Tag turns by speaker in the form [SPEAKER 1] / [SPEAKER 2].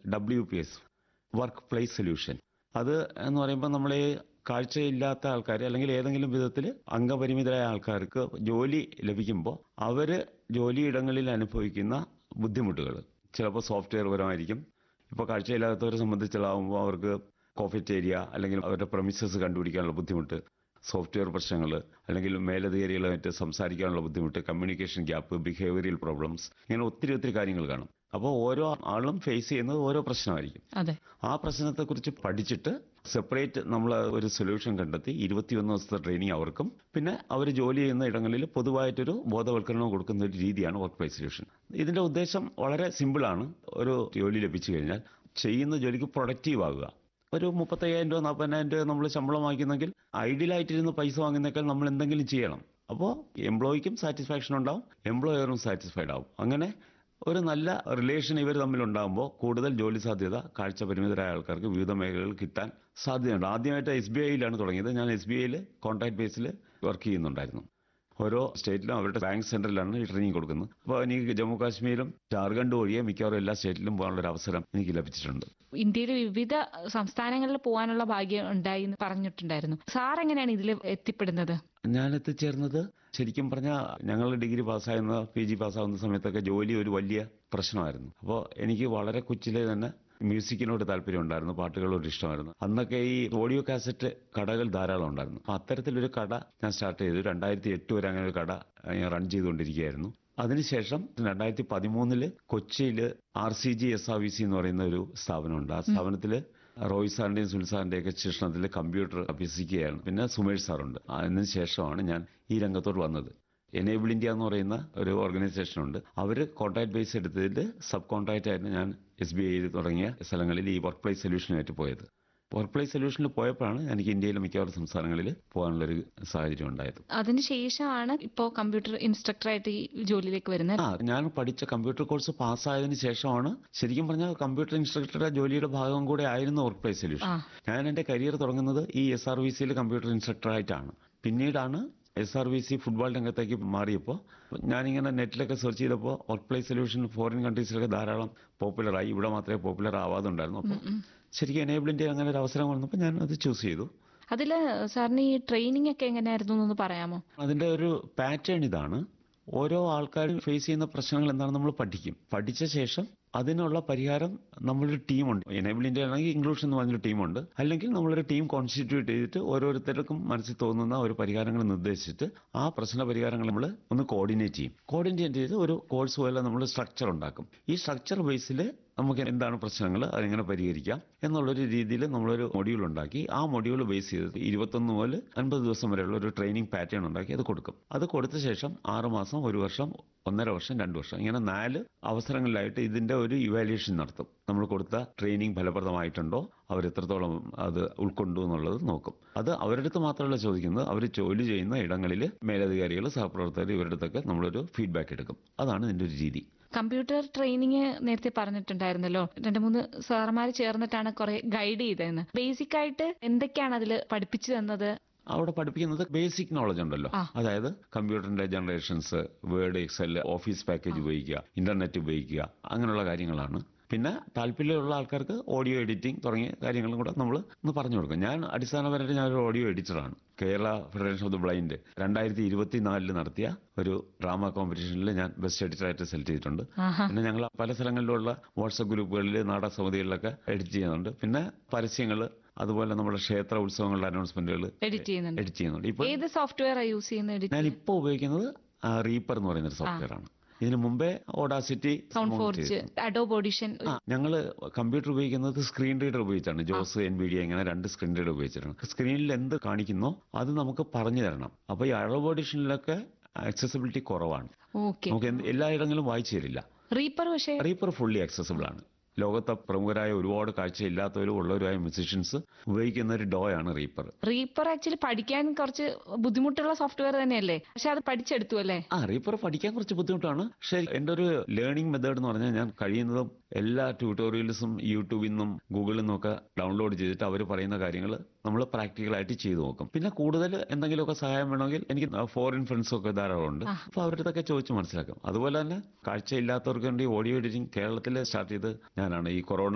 [SPEAKER 1] W P S work place solution അത് എന്ന് പറയുമ്പോൾ നമ്മൾ ഈ കാഴ്ചയില്ലാത്ത ആൾക്കാർ അല്ലെങ്കിൽ ഏതെങ്കിലും വിധത്തിൽ അംഗപരിമിതരായ ആൾക്കാർക്ക് ജോലി ലഭിക്കുമ്പോൾ അവർ ജോലിയിടങ്ങളിൽ അനുഭവിക്കുന്ന ബുദ്ധിമുട്ടുകൾ ചിലപ്പോൾ സോഫ്റ്റ്വെയർ പരമായിരിക്കും ഇപ്പോൾ കാഴ്ചയില്ലാത്തവരെ സംബന്ധിച്ചുള്ളാകുമ്പോൾ അവർക്ക് കോഫറ്റ് ഏരിയ അല്ലെങ്കിൽ അവരുടെ പ്രമിസസ് കണ്ടുപിടിക്കാനുള്ള ബുദ്ധിമുട്ട് സോഫ്റ്റ്വെയർ പ്രശ്നങ്ങൾ അല്ലെങ്കിൽ മേലധികാരികളുമായിട്ട് സംസാരിക്കാനുള്ള ബുദ്ധിമുട്ട് കമ്മ്യൂണിക്കേഷൻ ഗ്യാപ്പ് ബിഹേവിയറൽ പ്രോബ്ലംസ് ഇങ്ങനെ ഒത്തിരി ഒത്തിരി കാര്യങ്ങൾ കാണും അപ്പോൾ ഓരോ ആളും ഫേസ് ചെയ്യുന്നത് ഓരോ പ്രശ്നമായിരിക്കും
[SPEAKER 2] അതെ
[SPEAKER 1] ആ പ്രശ്നത്തെക്കുറിച്ച് പഠിച്ചിട്ട് സെപ്പറേറ്റ് നമ്മൾ ഒരു സൊല്യൂഷൻ കണ്ടെത്തി ഇരുപത്തിയൊന്ന് ദിവസത്തെ ട്രെയിനിങ് അവർക്കും പിന്നെ അവർ ജോലി ചെയ്യുന്ന ഇടങ്ങളിൽ പൊതുവായിട്ടൊരു ബോധവൽക്കരണം കൊടുക്കുന്ന ഒരു രീതിയാണ് വർക്ക് പ്ലേസ് സൊല്യൂഷൻ ഇതിന്റെ ഉദ്ദേശം വളരെ സിമ്പിളാണ് ഒരു ജോലി ലഭിച്ചു കഴിഞ്ഞാൽ ചെയ്യുന്ന ജോലിക്ക് പ്രൊഡക്റ്റീവ് ആകുക ഒരു മുപ്പത്തയ്യായിരം രൂപ നാൽപ്പതിനായിരം രൂപ നമ്മൾ ശമ്പളം വാങ്ങിക്കുന്നെങ്കിൽ ഐഡിയലായിട്ടിരുന്ന് പൈസ വാങ്ങുന്നേക്കാൾ നമ്മൾ എന്തെങ്കിലും ചെയ്യണം അപ്പോൾ എംപ്ലോയിക്കും സാറ്റിസ്ഫാക്ഷൻ ഉണ്ടാവും എംപ്ലോയറും സാറ്റിസ്ഫൈഡ് ആവും അങ്ങനെ ഒരു നല്ല റിലേഷൻ ഇവർ തമ്മിലുണ്ടാകുമ്പോൾ കൂടുതൽ ജോലി സാധ്യത കാഴ്ച പരിമിതരായ ആൾക്കാർക്ക് വിവിധ മേഖലകളിൽ കിട്ടാൻ സാധ്യതയുണ്ട് ആദ്യമായിട്ട് എസ് ബി ഐയിലാണ് തുടങ്ങിയത് ഞാൻ എസ് ബി ഐയിൽ കോൺട്രാക്ട് ബേസിൽ വർക്ക് ചെയ്യുന്നുണ്ടായിരുന്നു ഓരോ സ്റ്റേറ്റിലും അവരുടെ ബാങ്ക് സെന്ററിലാണ് ഈ ട്രെയിനിങ് കൊടുക്കുന്നത് അപ്പോൾ എനിക്ക് ജമ്മു കാശ്മീരും ജാർഖണ്ഡ് ഒഴികെ മിക്കവാറും എല്ലാ സ്റ്റേറ്റിലും പോകാനുള്ള ഒരു അവസരം എനിക്ക് ലഭിച്ചിട്ടുണ്ട്
[SPEAKER 2] ഇന്ത്യയിലെ വിവിധ സംസ്ഥാനങ്ങളിൽ പോകാനുള്ള ഭാഗ്യം ഉണ്ടായി എന്ന് പറഞ്ഞിട്ടുണ്ടായിരുന്നു സാർ എങ്ങനെയാണ് ഇതിൽ എത്തിപ്പെടുന്നത്
[SPEAKER 1] ഞാൻ എത്തിച്ചേർന്നത് ശരിക്കും പറഞ്ഞാൽ ഞങ്ങൾ ഡിഗ്രി പാസ്സാകുന്ന പി ജി പാസ്സാകുന്ന സമയത്തൊക്കെ ജോലി ഒരു വലിയ പ്രശ്നമായിരുന്നു അപ്പോൾ എനിക്ക് വളരെ കൊച്ചിലെ തന്നെ മ്യൂസിക്കിനോട് താല്പര്യം ഉണ്ടായിരുന്നു പാട്ടുകളോട് ഇഷ്ടമായിരുന്നു അന്നൊക്കെ ഈ ഓഡിയോ കാസറ്റ് കടകൾ ധാരാളം ഉണ്ടായിരുന്നു അപ്പം അത്തരത്തിലൊരു കട ഞാൻ സ്റ്റാർട്ട് ചെയ്തു രണ്ടായിരത്തി എട്ട് വരെ അങ്ങനെ ഒരു കട ഞാൻ റൺ ചെയ്തുകൊണ്ടിരിക്കുകയായിരുന്നു അതിനുശേഷം രണ്ടായിരത്തി പതിമൂന്നില് കൊച്ചിയിൽ R C G S R V C എന്ന് പറയുന്ന ഒരു സ്ഥാപനമുണ്ട് ആ സ്ഥാപനത്തിൽ റോയ് സാറിന്റെയും സുനിൽ സാറിന്റെയും ഒക്കെ ശിക്ഷണത്തിൽ കമ്പ്യൂട്ടർ അഭ്യസിക്കുകയാണ് പിന്നെ സുമേഷ് സാറുണ്ട് അതിന് ശേഷമാണ് ഞാൻ ഈ രംഗത്തോട് വന്നത് എനേബിൾ ഇന്ത്യ എന്ന് പറയുന്ന ഒരു ഓർഗനൈസേഷൻ ഉണ്ട് അവർ കോൺട്രാക്ട് ബേസ് എടുത്തതിൽ സബ് കോൺട്രാക്റ്റ് ആയിരുന്നു ഞാൻ എസ് ബി ഐയിൽ തുടങ്ങിയ സ്ഥലങ്ങളിൽ ഈ വർക്ക് പ്ലേസ് സൊല്യൂഷനായിട്ട് പോയത് വർക്ക് പ്ലേസ് സൊല്യൂഷനിൽ പോയപ്പോഴാണ് എനിക്ക് ഇന്ത്യയിലെ മിക്കവാറും സംസ്ഥാനങ്ങളിൽ പോകാനുള്ളൊരു സാഹചര്യം ഉണ്ടായത്
[SPEAKER 2] അതിനുശേഷമാണ് ഇപ്പോൾ കമ്പ്യൂട്ടർ ഇൻസ്ട്രക്ടറായിട്ട് ഈ ജോലിയിലേക്ക് വരുന്നത്
[SPEAKER 1] ആ ഞാൻ പഠിച്ച കമ്പ്യൂട്ടർ കോഴ്സ് പാസ്സായതിനു ശേഷമാണ് ശരിക്കും പറഞ്ഞാൽ കമ്പ്യൂട്ടർ ഇൻസ്ട്രക്ടറുടെ ജോലിയുടെ ഭാഗം കൂടെ ആയിരുന്നു വർക്ക് പ്ലേസ് സൊല്യൂഷൻ
[SPEAKER 2] ആ.
[SPEAKER 1] ഞാൻ എന്റെ കരിയർ തുടങ്ങുന്നത് ഈ എസ് ആർ വി സിയിൽ കമ്പ്യൂട്ടർ ഇൻസ്ട്രക്ടറായിട്ടാണ് പിന്നീടാണ് S R V C football രംഗത്തേക്ക് മാറിയപ്പോൾ ഞാനിങ്ങനെ നെറ്റിലൊക്കെ സെർച്ച് ചെയ്തപ്പോൾ വർക്ക് പ്ലേസ് സൊല്യൂഷൻ ഫോറിൻ കൺട്രീസിലൊക്കെ ധാരാളം പോപ്പുലറായി ഇവിടെ മാത്രമേ പോപ്പുലർ ആവാതുണ്ടായിരുന്നു അപ്പോൾ ശരിക്കും എനേബിളിന്റെ അങ്ങനെ ഒരു അവസരം വന്നപ്പോൾ ഞാൻ അത് ചൂസ് ചെയ്തു
[SPEAKER 2] അതിൽ സാറിന് ഈ ട്രെയിനിങ് ഒക്കെ എങ്ങനെയായിരുന്നു എന്നൊന്ന് പറയാമോ
[SPEAKER 1] അതിന്റെ ഒരു പാറ്റേൺ ഇതാണ് ഓരോ ആൾക്കാരും ഫേസ് ചെയ്യുന്ന പ്രശ്നങ്ങൾ എന്താണെന്ന് നമ്മൾ പഠിക്കും പഠിച്ച ശേഷം അതിനുള്ള പരിഹാരം നമ്മളൊരു ടീമുണ്ട് എനേബിൾ ഇന്ത്യ ആണെങ്കിൽ ഇംഗ്ലീഷ് എന്ന് പറഞ്ഞൊരു ടീമുണ്ട് അല്ലെങ്കിൽ നമ്മളൊരു ടീം കോൺസ്റ്റിറ്റ്യൂട്ട് ചെയ്തിട്ട് ഓരോരുത്തർക്കും മനസ്സിൽ തോന്നുന്ന ഒരു പരിഹാരങ്ങൾ നിർദ്ദേശിച്ചിട്ട് ആ പ്രശ്ന പരിഹാരങ്ങൾ നമ്മൾ ഒന്ന് കോർഡിനേറ്റ് ചെയ്യും കോർഡിനേറ്റ് ചെയ്ത് ഒരു കോഴ്സ് പോലെ നമ്മൾ സ്ട്രക്ചർ ഉണ്ടാക്കും ഈ സ്ട്രക്ചർ ബേസിൽ നമുക്ക് എന്താണ് പ്രശ്നങ്ങൾ അതെങ്ങനെ പരിഹരിക്കാം എന്നുള്ളൊരു രീതിയിൽ നമ്മളൊരു മൊഡ്യൂൾ ഉണ്ടാക്കി ആ മൊഡ്യൂൾ ബേസ് ചെയ്ത് ഇരുപത്തൊന്ന് മുതൽ അൻപത് ദിവസം വരെയുള്ള ഒരു ട്രെയിനിങ് പാറ്റേൺ ഉണ്ടാക്കി അത് കൊടുക്കും അത് കൊടുത്ത ശേഷം ആറ് മാസം ഒരു വർഷം ഒന്നര വർഷം രണ്ട് വർഷം ഇങ്ങനെ നാല് അവസരങ്ങളിലായിട്ട് ഇതിന്റെ ഒരു ഇവാലുവേഷൻ നടത്തും നമ്മൾ കൊടുത്ത ട്രെയിനിങ് ഫലപ്രദമായിട്ടുണ്ടോ അവർ എത്രത്തോളം അത് ഉൾക്കൊണ്ടു എന്നുള്ളത് നോക്കും അത് അവരുടെ അടുത്ത് മാത്രമല്ല ചോദിക്കുന്നത് അവർ ജോലി ചെയ്യുന്ന ഇടങ്ങളിൽ മേലധികാരികൾ സഹപ്രവർത്തകർ ഇവരുടെ അടുത്തൊക്കെ നമ്മളൊരു ഫീഡ്ബാക്ക് എടുക്കും അതാണ് ഇതിന്റെ ഒരു രീതി
[SPEAKER 2] കമ്പ്യൂട്ടർ ട്രെയിനിങ് നേരത്തെ പറഞ്ഞിട്ടുണ്ടായിരുന്നല്ലോ രണ്ട് മൂന്ന് സാറന്മാർ ചേർന്നിട്ടാണ് കുറെ ഗൈഡ് ചെയ്തതെന്ന് ബേസിക് ആയിട്ട് എന്തൊക്കെയാണ് അതിൽ പഠിപ്പിച്ചു തന്നത്
[SPEAKER 1] അവിടെ പഠിപ്പിക്കുന്നത് ബേസിക് നോളജ് ഉണ്ടല്ലോ
[SPEAKER 2] ആ.
[SPEAKER 1] അതായത് കമ്പ്യൂട്ടറിന്റെ generations word Excel office package ഉപയോഗിക്കുക ഇന്റർനെറ്റ് ഉപയോഗിക്കുക അങ്ങനെയുള്ള കാര്യങ്ങളാണ് പിന്നെ താല്പര്യമുള്ള ആൾക്കാർക്ക് ഓഡിയോ എഡിറ്റിംഗ് തുടങ്ങിയ കാര്യങ്ങളും കൂടെ നമ്മൾ ഒന്ന് പറഞ്ഞു കൊടുക്കും ഞാൻ അടിസ്ഥാനപരമായിട്ട് ഞാനൊരു ഓഡിയോ എഡിറ്ററാണ് Kerala federation of the blind രണ്ടായിരത്തി ഇരുപത്തിനാലില് നടത്തിയ ഒരു ഡ്രാമ കോമ്പറ്റീഷനിൽ ഞാൻ ബെസ്റ്റ് എഡിറ്ററായിട്ട് സെലക്ട് ചെയ്തിട്ടുണ്ട്
[SPEAKER 2] ആഹാ
[SPEAKER 1] പിന്നെ ഞങ്ങൾ പല സ്ഥലങ്ങളിലുള്ള വാട്സപ്പ് ഗ്രൂപ്പുകളിൽ നാടക സമിതികളിലൊക്കെ എഡിറ്റ് ചെയ്യുന്നുണ്ട് പിന്നെ പരസ്യങ്ങൾ അതുപോലെ നമ്മുടെ ക്ഷേത്ര ഉത്സവങ്ങളുടെ അനൗൺസ്മെന്റുകൾ
[SPEAKER 2] എഡിറ്റ് ചെയ്യുന്നുണ്ട്
[SPEAKER 1] എഡിറ്റ് ചെയ്യുന്നുണ്ട് ഇപ്പൊ
[SPEAKER 2] ഏത് സോഫ്റ്റ്വെയർ യൂസ് ചെയ്യുന്ന എഡിറ്റ്
[SPEAKER 1] ഞാൻ ഇപ്പോൾ ഉപയോഗിക്കുന്നത് റീപ്പർ എന്ന് പറയുന്ന ഒരു സോഫ്റ്റ്വെയർ ആണ് ഇതിനു മുമ്പേ Audacity
[SPEAKER 2] Sound Forge Adobe Audition
[SPEAKER 1] ഞങ്ങൾ കമ്പ്യൂട്ടർ ഉപയോഗിക്കുന്നത് സ്ക്രീൻ റീഡർ ഉപയോഗിച്ചാണ് ജോസ് എൻ വി ഡി അങ്ങനെ രണ്ട് സ്ക്രീൻ റീഡർ ഉപയോഗിച്ചിട്ടാണ് സ്ക്രീനിൽ എന്ത് കാണിക്കുന്നോ അത് നമുക്ക് പറഞ്ഞു തരണം അപ്പൊ ഈ അളവ് ഓഡിഷനിലൊക്കെ ആക്സസിബിലിറ്റി കുറവാണ്
[SPEAKER 2] ഓക്കെ
[SPEAKER 1] നമുക്ക് എന്ത് എല്ലായിടങ്ങളിലും വായിച്ചു തരില്ല
[SPEAKER 2] റീപ്പർ പക്ഷേ
[SPEAKER 1] റീപ്പർ ഫുള്ളി ആക്സസിബിൾ ആണ് ലോകത്തെ പ്രമുഖരായ ഒരുപാട് കാഴ്ചയില്ലാത്തവരും ഉള്ളവരുമായ മ്യൂസീഷ്യൻസ് ഉപയോഗിക്കുന്ന ഒരു ഡോ ആണ് റീപ്പർ
[SPEAKER 2] റീപ്പർ ആക്ച്വലി പഠിക്കാൻ കുറച്ച് ബുദ്ധിമുട്ടുള്ള സോഫ്റ്റ്വെയർ തന്നെയല്ലേ പക്ഷെ അത് പഠിച്ചെടുത്തു അല്ലേ
[SPEAKER 1] ആ റീപ്പർ പഠിക്കാൻ കുറച്ച് ബുദ്ധിമുട്ടാണ് പക്ഷേ എൻ്റെ ഒരു ലേണിംഗ് മെത്തേഡ് എന്ന് പറഞ്ഞാൽ ഞാൻ കഴിയുന്നതും എല്ലാ ട്യൂട്ടോറിയൽസും യൂട്യൂബിൽ നിന്നും ഗൂഗിളിൽ നിന്നും ഒക്കെ ഡൗൺലോഡ് ചെയ്തിട്ട് അവർ പറയുന്ന കാര്യങ്ങൾ നമ്മൾ പ്രാക്ടിക്കലായിട്ട് ചെയ്തു നോക്കും പിന്നെ കൂടുതൽ എന്തെങ്കിലുമൊക്കെ സഹായം വേണമെങ്കിൽ എനിക്ക് ഫോറിൻ ഫ്രണ്ട്സും ഒക്കെ ധാരാളം ഉണ്ട് അപ്പോൾ അവരുടെ അടുത്തൊക്കെ ചോദിച്ച് മനസ്സിലാക്കും അതുപോലെ തന്നെ കാഴ്ചയില്ലാത്തവർക്ക് വേണ്ടി ഓഡിയോ എഡിറ്റിംഗ് കേരളത്തിൽ സ്റ്റാർട്ട് ചെയ്ത് ഞാനാണ് ഈ കൊറോണ